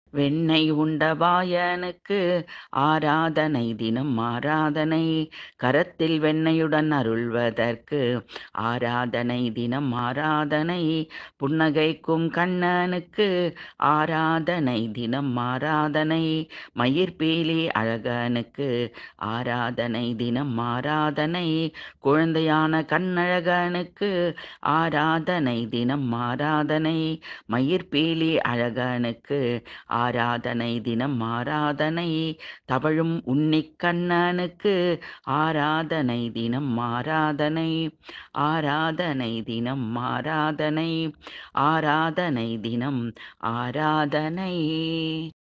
வெண்ணெய் உண்ட வாயனுக்கு ஆராதனை தினம் ஆராதனை கரத்தில் வெண்ணெயுடன் அருள்வதற்கு ஆராதனை தினம் ஆராதனை புன்னகைக்கும் கண்ணனுக்கு ஆராதனை தினம் ஆராதனை மயிர்பீலி அழகனுக்கு ஆராதனை தினம் ஆராதனை குழந்தையான கண்ணழகனுக்கு ஆராதனை தினம் ஆராதனை மயிர்பீலி அழகனுக்கு ஆராதனை தினம் ஆராதனை தவழும் உன்னிக்கண்ணனுக்கு ஆராதனை தினம் ஆராதனை ஆராதனை தினம் ஆராதனை ஆராதனை தினம் ஆராதனை